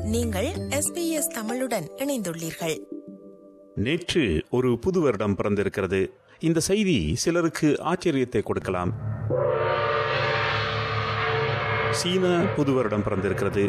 நீங்கள் எஸ்பிஎஸ் தமிழுடன் இணைந்துள்ளீர்கள் நேற்று ஒரு புது வருடம் பிறந்திருக்கிறது இந்த செய்தி சிலருக்கு ஆச்சரியத்தை கொடுக்கலாம் சீன புது வருடம் பிறந்திருக்கிறது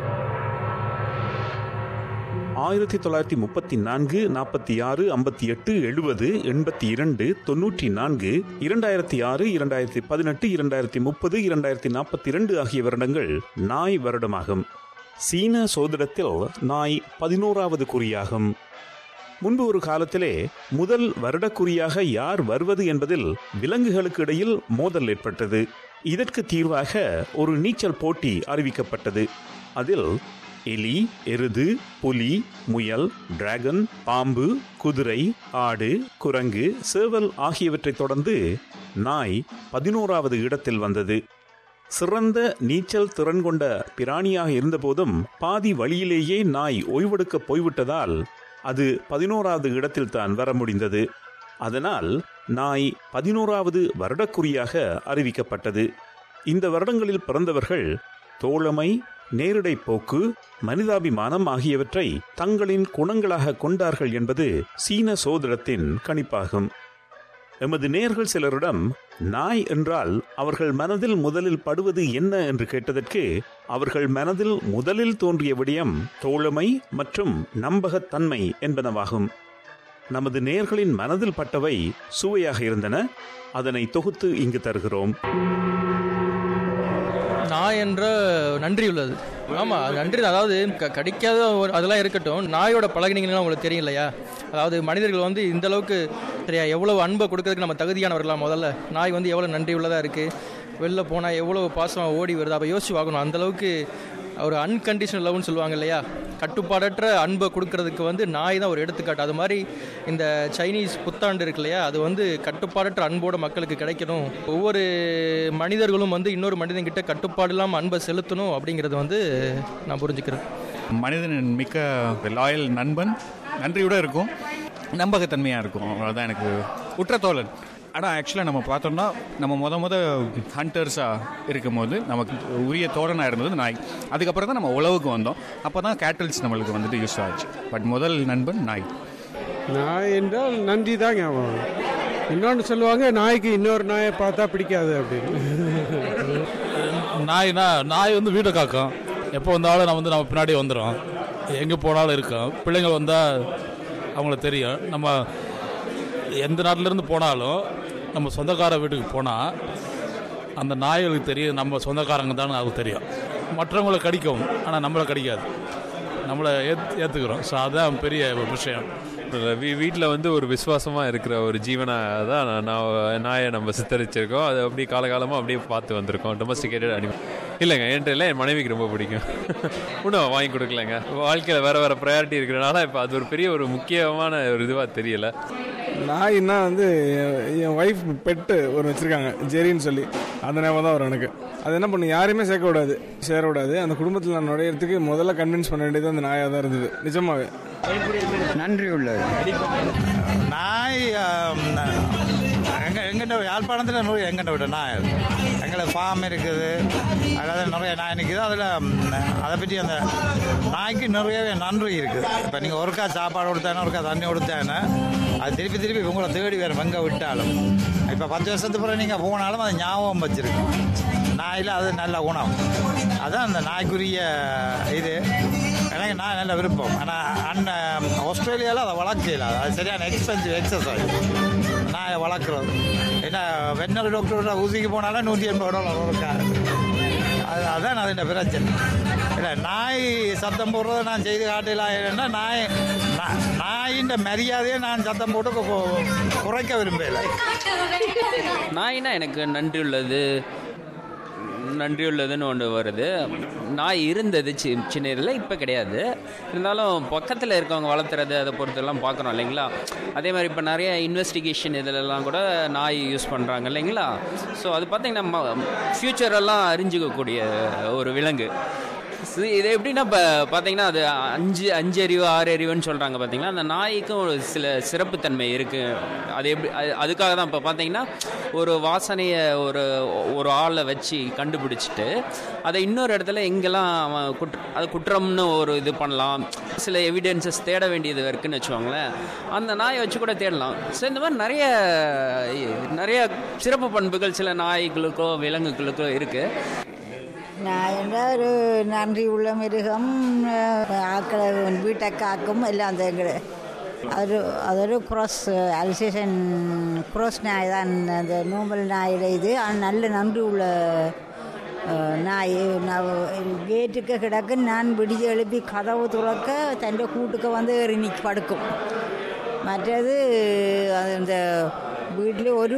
ஆயிரத்தி தொள்ளாயிரத்தி முப்பத்தி நான்கு நாற்பத்தி ஆறு ஐம்பத்தி எட்டு எழுபது எண்பத்தி இரண்டு தொன்னூற்றி நான்கு இரண்டாயிரத்தி ஆறு இரண்டாயிரத்தி பதினெட்டு இரண்டாயிரத்தி முப்பது இரண்டாயிரத்தி நாற்பத்தி இரண்டு ஆகிய வருடங்கள் நாய் வருடமாகும் சீன சோதிடத்தில் நாய் பதினோராவது குறியாகும் முன்பு ஒரு காலத்திலே முதல் வருடக்குறியாக யார் வருவது என்பதில் விலங்குகளுக்கு இடையில் மோதல் ஏற்பட்டது இதற்கு தீர்வாக ஒரு நீச்சல் போட்டி அறிவிக்கப்பட்டது அதில் எலி எருது புலி முயல் டிராகன் பாம்பு குதிரை ஆடு குரங்கு சேவல் ஆகியவற்றைத் தொடர்ந்து நாய் பதினோராவது இடத்தில் வந்தது சிறந்த நீச்சல் திறன் கொண்ட பிராணியாக இருந்தபோதும் பாதி வழியிலேயே நாய் ஓய்வெடுக்க போய்விட்டதால் அது பதினோராவது இடத்தில் தான் வர முடிந்தது அதனால் நாய் பதினோராவது வருடக்குறியாக அறிவிக்கப்பட்டது இந்த வருடங்களில் பிறந்தவர்கள் தோழமை நேரிடை போக்கு மனிதாபிமானம் ஆகியவற்றை தங்களின் குணங்களாக கொண்டார்கள் என்பது சீன சோதரத்தின் கணிப்பாகும் எமது நேர்கள் சிலரிடம் நாய் என்றால் அவர்கள் மனதில் முதலில் படுவது என்ன என்று கேட்டதற்கு அவர்கள் மனதில் முதலில் தோன்றிய விடயம் தோழமை மற்றும் நம்பகத்தன்மை என்பனவாகும் நமது நேர்களின் மனதில் பட்டவை சுவையாக இருந்தன அதனை தொகுத்து இங்கு தருகிறோம் நாய் என்ற நன்றி உள்ளது ஆமாம் அது நன்றி அதாவது க கடிக்காத ஒரு அதெல்லாம் இருக்கட்டும் நாயோட பழகினீங்கன்னா உங்களுக்கு தெரியும் இல்லையா அதாவது மனிதர்கள் வந்து இந்த அளவுக்கு சரியா எவ்வளவு அன்பை கொடுக்கறதுக்கு நம்ம தகுதியானவர்களா முதல்ல நாய் வந்து எவ்வளோ நன்றி உள்ளதாக இருக்குது வெளில போனால் எவ்வளோ பாசமாக ஓடி வருது அப்போ யோசிச்சு பார்க்கணும் அந்த அளவுக்கு ஒரு அன்கண்டிஷனல் லவ்னு சொல்லுவாங்க இல்லையா கட்டுப்பாடற்ற அன்பை கொடுக்கறதுக்கு வந்து நாய் தான் ஒரு எடுத்துக்காட்டு அது மாதிரி இந்த சைனீஸ் புத்தாண்டு இருக்கு இல்லையா அது வந்து கட்டுப்பாடற்ற அன்போட மக்களுக்கு கிடைக்கணும் ஒவ்வொரு மனிதர்களும் வந்து இன்னொரு மனிதன்கிட்ட கட்டுப்பாடு இல்லாமல் அன்பை செலுத்தணும் அப்படிங்கிறது வந்து நான் புரிஞ்சுக்கிறேன் மனிதனின் மிக்க லாயல் நண்பன் நன்றியோட இருக்கும் நம்பகத்தன்மையாக இருக்கும் அவ்வளோதான் எனக்கு உற்ற தோழன் ஆனால் ஆக்சுவலாக நம்ம பார்த்தோம்னா நம்ம முத முத ஹண்டர்ஸாக இருக்கும் போது நமக்கு உரிய தோழனாக இருந்தது நாய் அதுக்கப்புறம் தான் நம்ம உழவுக்கு வந்தோம் அப்போ தான் கேட்டல்ஸ் நம்மளுக்கு வந்துட்டு யூஸ் ஆச்சு பட் முதல் நண்பன் நாய் நாய் என்றால் நன்றி தான் ஞாபகம் இன்னொன்று சொல்லுவாங்க நாய்க்கு இன்னொரு நாயை பார்த்தா பிடிக்காது அப்படின்னு நாய்னா நாய் வந்து வீட்டை காக்கும் எப்போ வந்தாலும் நான் வந்து நம்ம பின்னாடி வந்துடும் எங்கே போனாலும் இருக்கும் பிள்ளைங்க வந்தால் அவங்களுக்கு தெரியும் நம்ம எந்த நாட்டிலேருந்து போனாலும் நம்ம சொந்தக்கார வீட்டுக்கு போனால் அந்த நாய்களுக்கு தெரியும் நம்ம சொந்தக்காரங்க தான் அவங்களுக்கு தெரியும் மற்றவங்களை கடிக்கும் ஆனால் நம்மளை கடிக்காது நம்மளை ஏத் ஏற்றுக்கிறோம் ஸோ அதுதான் பெரிய ஒரு விஷயம் வீ வீட்டில் வந்து ஒரு விசுவாசமாக இருக்கிற ஒரு ஜீவனாக தான் நான் நான் நாயை நம்ம சித்தரிச்சிருக்கோம் அது அப்படியே காலகாலமாக அப்படியே பார்த்து வந்திருக்கோம் டொமஸ்டிகேட்டட் அனிமல் இல்லைங்க என்கிட்ட இல்லை என் மனைவிக்கு ரொம்ப பிடிக்கும் இன்னும் வாங்கி கொடுக்கலங்க வாழ்க்கையில் வேறு வேறு ப்ரையாரிட்டி இருக்கிறனால இப்போ அது ஒரு பெரிய ஒரு முக்கியமான ஒரு இதுவாக தெரியல நாயின்னா வந்து என் ஒய்ஃப் பெட்டு ஒரு வச்சுருக்காங்க ஜெரின்னு சொல்லி அந்த ஞாபகம் தான் வரும் எனக்கு அது என்ன பண்ணு யாரையுமே சேர்க்க விடாது சேர விடாது அந்த குடும்பத்தில் நான் நுழையிறதுக்கு முதல்ல கன்வின்ஸ் பண்ண வேண்டியது அந்த நாயாக தான் இருந்தது நிஜமாவே நன்றி உள்ளது நாய் எங்க எங்கிட்ட யாழ்ப்பாணத்தில் நிறைய எங்கிட்ட விட நாய் எங்களை ஃபார்ம் இருக்குது அதாவது நிறைய நாய் நிற்குது அதில் அதை பற்றி அந்த நாய்க்கு நிறையவே நன்றி இருக்குது இப்போ நீங்கள் ஒருக்கா சாப்பாடு கொடுத்தானே ஒருக்கா தண்ணி கொடுத்தானே அது திருப்பி திருப்பி உங்களை தேடி வேறு எங்கே விட்டாலும் இப்போ பத்து வருஷத்துக்கு பிறகு நீங்கள் போனாலும் அது ஞாபகம் வச்சிருக்கு நாயில் அது நல்ல குணம் அதான் அந்த நாய்க்குரிய இது எனக்கு நான் நல்ல விருப்பம் ஆனால் அண்ணன் ஆஸ்திரேலியாவில் அதை வளர்க்கல அது சரியான எக்ஸ்பென்சிவ் எக்ஸசைஸ் நாயை வளர்க்குறது ஏன்னா வெண்ணல் டாக்டர் ஊசிக்கு போனாலும் நூற்றி எண்பது டாலர் இருக்கா அது அதான் அது பிரச்சனை இல்லை நாய் சத்தம் போடுறத நான் செய்து காட்டலாம் ஏன்னா நாய் நாயின் மரியாதையை நான் சத்தம் போட்டு குறைக்க விரும்பல நாய்னா எனக்கு நன்றி உள்ளது நன்றி உள்ளதுன்னு ஒன்று வருது நாய் இருந்தது சி சின்ன இதில் இப்போ கிடையாது இருந்தாலும் பக்கத்தில் இருக்கவங்க வளர்த்துறது அதை பொறுத்தெல்லாம் பார்க்குறோம் இல்லைங்களா அதே மாதிரி இப்போ நிறைய இன்வெஸ்டிகேஷன் இதிலெல்லாம் கூட நாய் யூஸ் பண்ணுறாங்க இல்லைங்களா ஸோ அது பார்த்திங்கன்னா ஃப்யூச்சரெல்லாம் அறிஞ்சிக்கக்கூடிய ஒரு விலங்கு இது இது எப்படின்னா இப்போ பார்த்தீங்கன்னா அது அஞ்சு அஞ்சு அறிவு ஆறு அறிவுன்னு சொல்கிறாங்க பார்த்தீங்களா அந்த நாய்க்கும் ஒரு சில சிறப்புத்தன்மை இருக்குது அது எப்படி அது- அதுக்காக தான் இப்போ பார்த்தீங்கன்னா ஒரு வாசனையை ஒரு ஒரு ஆளை வச்சு கண்டுபிடிச்சிட்டு அதை இன்னொரு இடத்துல எங்கெல்லாம் அவன் குற்ற அது குற்றம்னு ஒரு இது பண்ணலாம் சில எவிடென்சஸ் தேட வேண்டியது இருக்குன்னு வச்சுக்கோங்களேன் அந்த நாயை வச்சு கூட தேடலாம் ஸோ இந்த மாதிரி நிறைய நிறைய சிறப்பு பண்புகள் சில நாய்களுக்கோ விலங்குகளுக்கோ இருக்குது நான் என்ன ஒரு நன்றி உள்ள மிருகம் அஹ், ஆக்களை வீட்டை காக்கும் எல்லாம் அந்த எங்களை அது அതൊരു ക്രോസ് അൽസേഷൻ ക്രോസ് നായ தான் அந்த நோம்பல் நாயில இது ஆனால் நல்ல நன்றி உள்ள அஹ், நாய் நான் கேட்டுக்கு கிடக்கு நான் விடிய எழுப்பி கதவு துறக்க தன் கூட்டுக்கு வந்து ஏறி நிற்க படுக்கும் மற்றது அது இந்த வீட்டில் ஒரு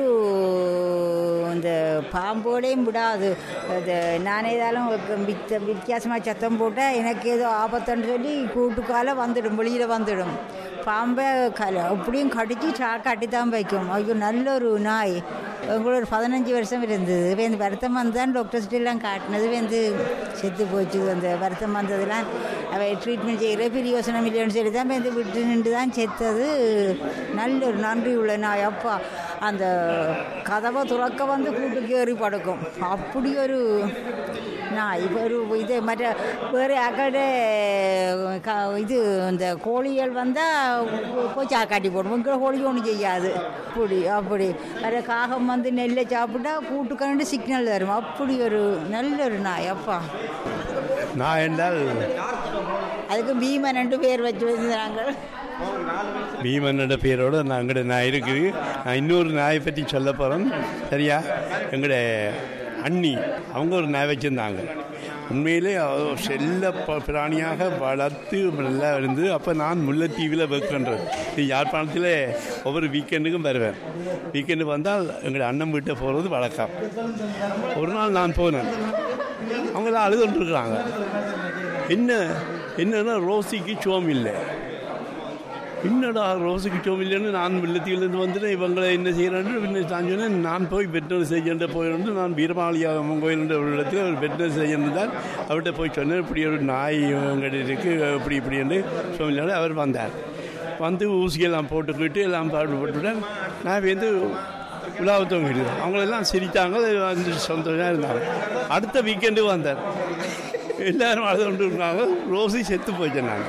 இந்த பாம்போடையும் விடாது அது நான் ஏதாலும் வித்த வித்தியாசமாக சத்தம் போட்டால் எனக்கு ஏதோ ஆபத்துன்னு சொல்லி கூட்டுக்கால வந்துடும் வெளியில் வந்துடும் பாம்பை கல அப்படியும் கடிச்சு சா கட்டி தான் வைக்கும் ஐயோ நல்ல ஒரு நாய் எங்களோட ஒரு பதினஞ்சு வருஷம் இருந்தது வந்து வருத்தம் வந்தான் டாக்டர்ஸ்டெல்லாம் காட்டினது வந்து செத்து போச்சு அந்த வருத்தம் வந்ததெல்லாம் அவை ட்ரீட்மெண்ட் செய்கிற பெரிய யோசனை இல்லைன்னு சொல்லி தான் வந்து விட்டு நின்று தான் செத்தது நல்ல ஒரு நன்றி உள்ள நாய் அப்பா அந்த கதவை துறக்க வந்து கூட்டுக்கு ஏறி படுக்கும் அப்படி ஒரு நாய் ஒரு இது மற்ற வேறு அக்கட க இது இந்த கோழிகள் வந்தால் போய் சாக்காட்டி போடும் இங்கே கோழி ஒன்றும் செய்யாது அப்படி அப்படி வேறு காகம் வந்து நெல்லை சாப்பிட்டா கூட்டுக்கண்டு சிக்னல் தரும் அப்படி ஒரு நல்ல ஒரு நாய் அப்பா நான் என்றால் அதுக்கு பீமன் ரெண்டு பேர் வச்சு வந்தாங்க பீமனோட பேரோட நான் எங்கட நான் இருக்குது நான் இன்னொரு நாயை பற்றி சொல்ல போகிறேன் சரியா எங்கட அண்ணி அவங்க ஒரு நாய் வச்சுருந்தாங்க உண்மையிலே அவ செல்ல ப- பிராணியாக வளர்த்து நல்லா இருந்து அப்போ நான் முல்லைத்தீவில் ஒர்க் பண்ணுறேன் இது யாழ்ப்பாணத்தில் ஒவ்வொரு வீக்கெண்டுக்கும் வருவேன் வீக்கெண்டு வந்தால் எங்கள் அண்ணன் வீட்டை போகிறது வழக்கம் ஒரு நாள் நான் போனேன் அவங்களாம் அழுது கொண்டிருக்கிறாங்க என்ன என்னன்னா ரோசிக்கு சோம் இல்லை என்னடா ரோஸுக்கு சோம் இல்லைன்னு நான் வெள்ளத்திலிருந்து வந்துட்டு இவங்களை என்ன செய்கிறேன்னு பின்ன நான் சொன்னேன் நான் போய் வெட்டினரி செய்யன்ற போயிருந்து நான் வீரமாளியா அம்மன் கோயிலுன்ற ஒரு இடத்துல ஒரு வெட்டினரி செய்யணும் அவர்கிட்ட போய் சொன்னேன் இப்படி ஒரு நாய் உங்கள்கிட்ட இருக்குது இப்படி இப்படி என்று சொன்னாரு அவர் வந்தார் வந்து ஊசியெல்லாம் போட்டுக்கிட்டு எல்லாம் பாடு போட்டுவிட்டேன் நான் வந்து உலாவத்தவங்க இருக்குது அவங்களெல்லாம் சிரித்தாங்க வந்து சந்தோஷமாக இருந்தாங்க அடுத்த வீக்கெண்டு வந்தார் எல்லாரும் அழுது கொண்டு இருந்தாங்க ரோசி செத்து போச்சேன் நான்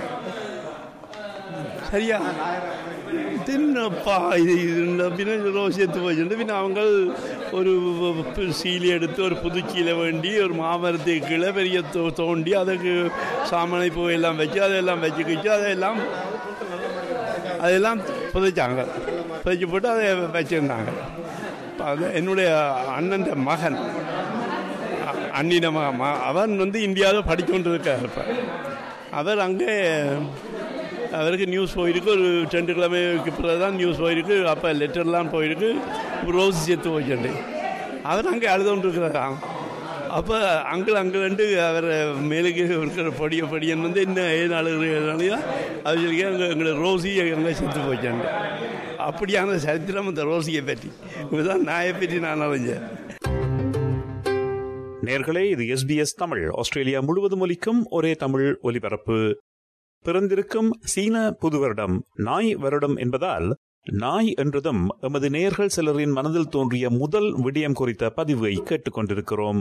சரியா தின்னப்பா இது இது பின்ன ரோஸ் எடுத்து போச்சுட்டு பின்ன அவங்க ஒரு சீலை எடுத்து ஒரு புதுச்சீலை வேண்டி ஒரு மாமரத்துக்கு கீழே பெரிய தோ- தோண்டி அதுக்கு சாமனை பூ எல்லாம் வச்சு அதெல்லாம் வச்சுக்கிச்சு அதெல்லாம் அதெல்லாம் புதைச்சாங்க புதைச்சி போட்டு அதை வச்சுருந்தாங்க அது என்னுடைய அண்ணன் மகன் அ- அண்ணின மக ம- அவன் வந்து இந்தியாவில் படித்து கொண்டு இருக்கார் இப்போ அவர் அங்கே அவருக்கு நியூஸ் போயிருக்கு ஒரு ரெண்டு கிழமைக்கு பிறகு தான் நியூஸ் போயிருக்கு அப்போ லெட்டர்லாம் போயிருக்கு ரோஸ் சேர்த்து போச்சுண்டு அவர் அங்கே அழுது கொண்டு இருக்கிறாராம் அப்போ அங்கிள் அங்கிள் அவர் மேலுக்கு இருக்கிற பொடிய பொடியன் வந்து என்ன ஏன் அழுகிறீங்க அது சொல்லி அங்கே எங்களை ரோசி அங்கே செத்து போச்சாண்டு அப்படியான சரித்திரம் அந்த ரோசியை பற்றி இதுதான் நாயை பற்றி நான் அறிஞ்சேன் நேர்களே இது எஸ்பிஎஸ் தமிழ் ஆஸ்திரேலியா முழுவதும் ஒலிக்கும் ஒரே தமிழ் ஒலிபரப்பு பிறந்திருக்கும் சீன புது வருடம் நாய் வருடம் என்பதால் நாய் என்றதும் எமது நேர்கள் சிலரின் மனதில் தோன்றிய முதல் விடயம் குறித்த பதிவை கேட்டுக்கொண்டிருக்கிறோம்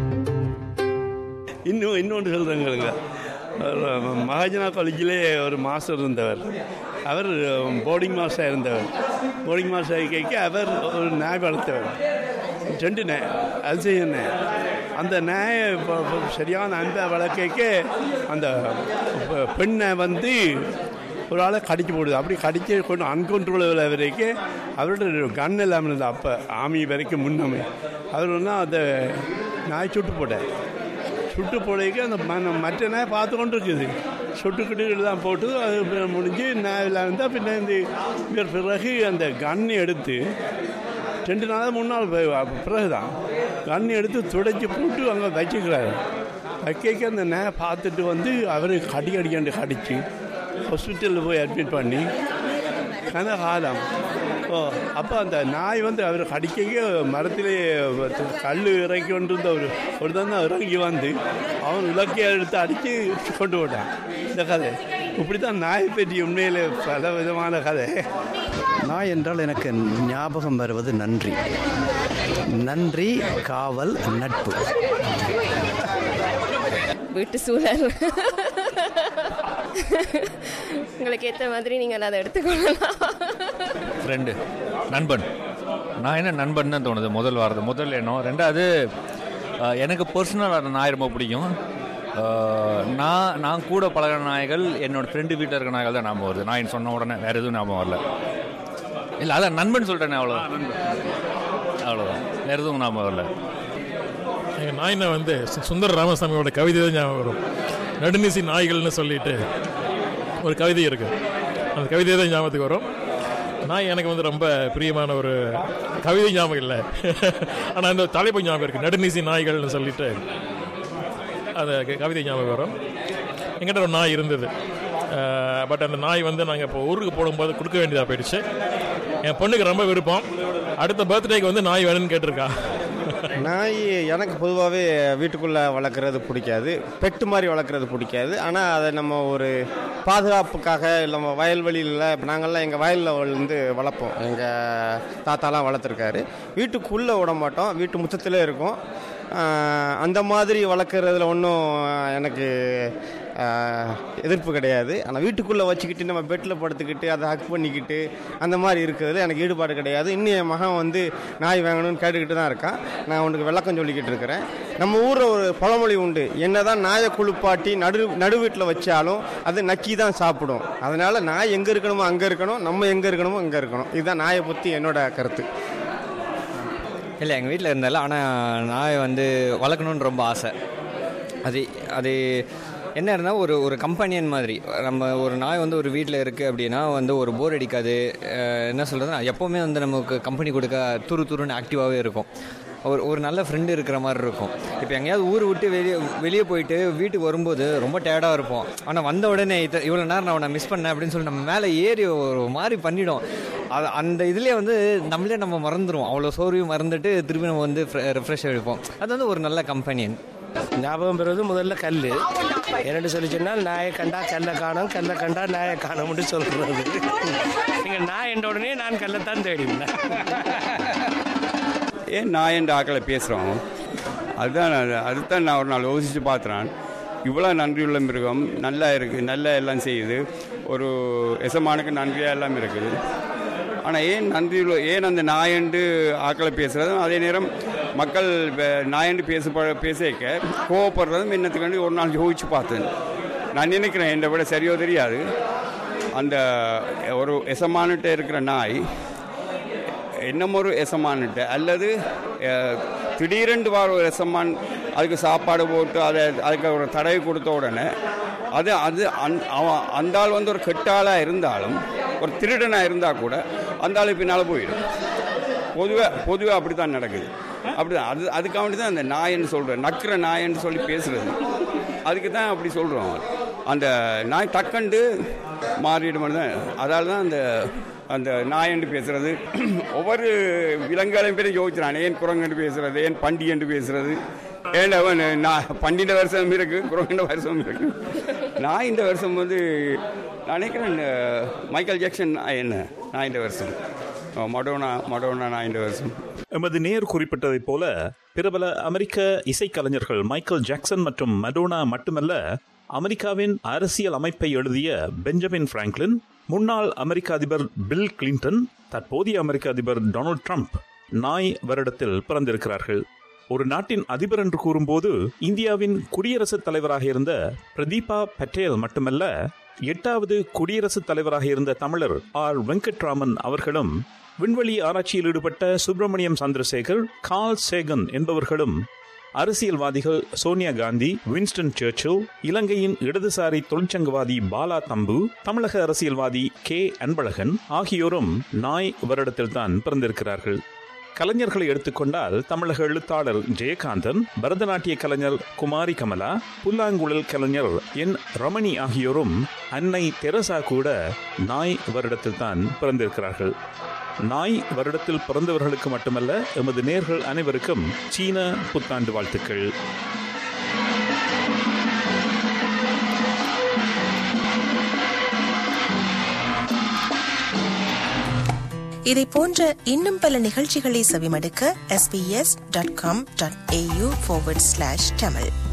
இன்னும் இன்னொன்று சொல்கிறேங்க மகாஜனா காலேஜிலே ஒரு மாஸ்டர் இருந்தவர் அவர் போர்டிங் மாஸ்டராக இருந்தவர் போர்டிங் மாஸ்டர் கேட்க அவர் ஒரு நாய் வளர்த்தவர் ரெண்டு நாய் அல்சையன் நாய் அந்த நாயை ப- ப- சரியான அன்பை வளர்க்க அந்த பெ- பெண்ணை வந்து ஒரு ஆளை கடிச்சு போடுது அப்படி கடிச்சு கொண்டு அன்கண்ட்ரோலபிள் வரைக்கும் அவரோட கன் எல்லாம் இருந்தது அப்போ ஆமி வரைக்கும் முன்னமே அவர் ஒன்றா அந்த நாய் சுட்டு போட்டார் சுட்டு போடைக்கு அந்த ம- மற்ற நாய் பார்த்து கொண்டு இருக்குது சுட்டுக்கிட்டு எல்லாம் போட்டு அது பி- முடிஞ்சு நாயெல்லாம் இருந்தால் பின்ன இந்த இவர் பிறகு அந்த கன் எடுத்து ரெண்டு நாள் மூணு நாள் பி- பிறகு தான் கன் எடுத்து துடைச்சி போட்டு அங்கே வச்சுக்கிறாரு வைக்க அந்த நாயை பார்த்துட்டு வந்து அவர் கடி அடிக்காண்டு கடிச்சு ஹாஸ்பிட்டலில் போய் அட்மிட் பண்ணி கன காலம் ஓ அப்போ அந்த நாய் வந்து அவர் கடிக்க மரத்திலே கல் இறக்கி கொண்டிருந்த ஒரு ஒரு தான் இறங்கி வந்து அவன் விளக்கியை எடுத்து அடித்து கொண்டு விட்டான் இந்த கதை இப்படி தான் நாய் பற்றி உண்மையிலே பல விதமான கதை நாய் என்றால் எனக்கு ஞாபகம் வருவது நன்றி நன்றி காவல் நட்பு வீட்டு சூழல் உங்களுக்கு ஏற்ற மாதிரி நீங்கள் அதை எடுத்துக்கொள்ளலாம் ஃப்ரெண்டு நண்பன் நான் என்ன நண்பன் தான் தோணுது முதல் வாரது முதல் எண்ணம் ரெண்டாவது அஹ், எனக்கு பர்சனலாக நாய் ரொம்ப பிடிக்கும் அஹ், நான் நான் கூட பழகின நாய்கள் என்னோட ஃப்ரெண்டு வீட்டில் இருக்க நாய்கள் தான் ஞாபகம் வருது நான் சொன்ன உடனே வேறு எதுவும் ஞாபகம் வரல இல்லை அதான் நண்பன் சொல்லிட்டேனே அவ்வளோ அவ்வளோதான் வேறு எதுவும் ஞாபகம் வரல எங்கள் நாயினை வந்து சு- சுந்தர ராமசாமியோட கவிதை தான் ஞாபகம் வரும் நடுநிசி நாய்கள்னு சொல்லிட்டு ஒரு கவிதை இருக்கு அந்த கவிதை தான் ஞாபகத்துக்கு வரும் நாய் எனக்கு வந்து ரொம்ப பிரியமான ஒரு கவிதை ஞாபகம் இல்லை ஆனால் அந்த தலைப்பு ஞாபகம் இருக்கு நடுநிசி நாய்கள்னு சொல்லிட்டு அந்த க- கவிதை ஞாபகம் வரும் எங்கிட்ட ஒரு நாய் இருந்தது பட் அந்த நாய் வந்து நாங்கள் இப்போ ஊருக்கு போடும்போது கொடுக்க வேண்டியதாக போயிடுச்சு என் பொண்ணுக்கு ரொம்ப விருப்பம் அடுத்த பர்த்டேக்கு வந்து நாய் வேணும்னு கேட்டிருக்கா நாய் எனக்கு பொதுவாகவே வீட்டுக்குள்ளே வளர்க்குறது பிடிக்காது பெட்டு மாதிரி வளர்க்குறது பிடிக்காது ஆனால் அதை நம்ம ஒரு பாதுகாப்புக்காக இல்லை நம்ம வயல்வெளியில் இப்போ நாங்கள்லாம் எங்கள் வயலில் வந்து வளர்ப்போம் எங்கள் தாத்தாலாம் வளர்த்துருக்காரு வீட்டுக்குள்ளே விட மாட்டோம் வீட்டு முற்றத்திலே இருக்கும் ஆஹ் அந்த மாதிரி வளர்க்குறதுல ஒன்றும் எனக்கு ஆஹ் எதிர்ப்பு கிடையாது ஆனால் வீட்டுக்குள்ளே வச்சுக்கிட்டு நம்ம பெட்டில் படுத்துக்கிட்டு அதை ஹக் பண்ணிக்கிட்டு அந்த மாதிரி இருக்கிறதுல எனக்கு ஈடுபாடு கிடையாது இன்னும் என் மகன் வந்து நாய் வாங்கணும்னு கேட்டுக்கிட்டு தான் இருக்கான் நான் உனக்கு விளக்கம் சொல்லிக்கிட்டு இருக்கிறேன் நம்ம ஊரில் ஒரு பழமொழி உண்டு என்னதான் நாயை குளிப்பாட்டி நடு நடு வீட்டில் வச்சாலும் அது நக்கி தான் சாப்பிடும் அதனால நாய் எங்கே இருக்கணுமோ அங்கே இருக்கணும் நம்ம எங்கே இருக்கணுமோ அங்கே இருக்கணும் இதுதான் நாயை பற்றி என்னோட கருத்து இல்லை எங்கள் வீட்டில் இருந்தால ஆனால் நாய் வந்து வளர்க்கணுன்னு ரொம்ப ஆசை அது அது என்ன இருந்தால் ஒரு ஒரு கம்பெனியன் மாதிரி நம்ம ஒரு நாய் வந்து ஒரு வீட்டில் இருக்குது அப்படின்னா வந்து ஒரு போர் அடிக்காது அஹ் என்ன சொல்கிறதுனா எப்போவுமே வந்து நமக்கு கம்பெனி கொடுக்க துரு துருன்னு ஆக்டிவாகவே இருக்கும் ஒரு ஒரு நல்ல ஃப்ரெண்டு இருக்கிற மாதிரி இருக்கும் இப்போ எங்கேயாவது ஊர் விட்டு வெளியே வெளியே போயிட்டு வீட்டுக்கு வரும்போது ரொம்ப டயர்டாக இருப்போம் ஆனால் வந்த உடனே இத்த இவ்வளோ நேரம் நான் உன்னை மிஸ் பண்ணேன் அப்படின்னு சொல்லி நம்ம மேலே ஏறி ஒரு மாதிரி பண்ணிடும் அது அந்த இதுலேயே வந்து நம்மளே நம்ம மறந்துடுவோம் அவ்வளோ சோர்வையும் மறந்துட்டு திருப்பி நம்ம வந்து ரெஃப்ரெஷ் எடுப்போம் அது வந்து ஒரு நல்ல கம்பெனியன் ஞாபகம் பெறுவது முதல்ல கல் என்னென்னு சொல்லி சொன்னால் நாயை கண்டா கல்லை காணும் கல்லை கண்டா நாயை காணும்னு சொல்கிறது நீங்கள் நாய் என்ற உடனே நான் கல்லைத்தான் தேடினேன் ஏன் நான் என்ற ஆக்களை பேசுகிறோம் அதுதான் நான் அதுதான் நான் ஒரு நாள் யோசித்து பார்த்துறேன் இவ்வளோ நன்றியுள்ள மிருகம் நல்லா இருக்குது நல்லா எல்லாம் செய்யுது ஒரு எசமானுக்கு நன்றியாக எல்லாம் இருக்குது ஆனால் ஏன் நன்றியுள்ள ஏன் அந்த நாயண்டு ஆக்களை பேசுகிறதும் அதே நேரம் மக்கள் வே- நாயண்டு பேச பேசிக்க கோவப்படுறதும் என்னத்துக்காண்டி ஒரு நாள் யோசிச்சு பார்த்தேன் நான் நினைக்கிறேன் என்னை விட சரியோ தெரியாது அந்த ஒரு எசமானுட்ட இருக்கிற நாய் என்னமோ ஒரு எசமான்ட்டு அல்லது அஹ், திடீரென்று வர ஒரு எசமான் அதுக்கு சாப்பாடு போட்டு அதை அதுக்கு ஒரு தடவை கொடுத்த உடனே அது அது அந் அவன் அந்த ஆள் வந்து ஒரு கெட்டாளாக இருந்தாலும் ஒரு திருடனாக இருந்தால் கூட அந்த ஆள் பின்னால் போயிடும் பொதுவாக பொதுவாக அப்படி தான் நடக்குது அப்படி தான் அது அதுக்காக வேண்டி தான் அந்த நாயன்னு சொல்கிறேன் நக்கிற நாயன்னு சொல்லி பேசுகிறது அதுக்கு தான் அப்படி சொல்கிறோம் அந்த நாய் டக்கண்டு மாறிடும் தான் அதால் தான் அந்த அந்த நாயண்டு பேசுறது ஒவ்வொரு விலங்குகளையும் பேரும் யோசிச்சான் ஏன் குரங்கண்டு பேசுறது ஏன் பண்டி என்று பேசுறது ஏன் அவன் நான் பண்டின வருஷம் இருக்கு குரங்கண்ட வருஷம் இருக்கு நான் இந்த வருஷம் வந்து நான் நினைக்கிறேன் இந்த மைக்கேல் ஜாக்சன் நான் என்ன நான் இந்த வருஷம் மடோனா மடோனா நான் இந்த வருஷம் எமது நேர் குறிப்பிட்டதைப் போல பிரபல அமெரிக்க இசைக்கலைஞர்கள் மைக்கேல் ஜாக்சன் மற்றும் மடோனா மட்டுமல்ல அமெரிக்காவின் அரசியல் அமைப்பை எழுதிய பெஞ்சமின் பிராங்க்லின் முன்னாள் அமெரிக்க அதிபர் பில் கிளின்டன் தற்போதைய அமெரிக்க அதிபர் டொனால்ட் ட்ரம்ப் நாய் வருடத்தில் பிறந்திருக்கிறார்கள் ஒரு நாட்டின் அதிபர் என்று கூறும்போது இந்தியாவின் குடியரசுத் தலைவராக இருந்த பிரதீபா பட்டேல் மட்டுமல்ல எட்டாவது குடியரசுத் தலைவராக இருந்த தமிழர் ஆர் வெங்கட்ராமன் அவர்களும் விண்வெளி ஆராய்ச்சியில் ஈடுபட்ட சுப்பிரமணியம் சந்திரசேகர் கால் சேகன் என்பவர்களும் அரசியல்வாதிகள் சோனியா காந்தி வின்ஸ்டன் சர்ச்சில் இலங்கையின் இடதுசாரி தொழிற்சங்கவாதி பாலா தம்பு தமிழக அரசியல்வாதி கே அன்பழகன் ஆகியோரும் நாய் வருடத்தில்தான் பிறந்திருக்கிறார்கள் கலைஞர்களை எடுத்துக்கொண்டால் தமிழக எழுத்தாளர் ஜெயகாந்தன் பரதநாட்டிய கலைஞர் குமாரி கமலா புல்லாங்குழல் கலைஞர் என் ரமணி ஆகியோரும் அன்னை தெரசா கூட நாய் வருடத்தில் தான் பிறந்திருக்கிறார்கள் நாய் வருடத்தில் பிறந்தவர்களுக்கு மட்டுமல்ல எமது நேர்கள் அனைவருக்கும் சீன புத்தாண்டு வாழ்த்துக்கள் இதை போன்ற இன்னும் பல நிகழ்ச்சிகளை செவிமடுக்க sbs.com.au forward slash tamil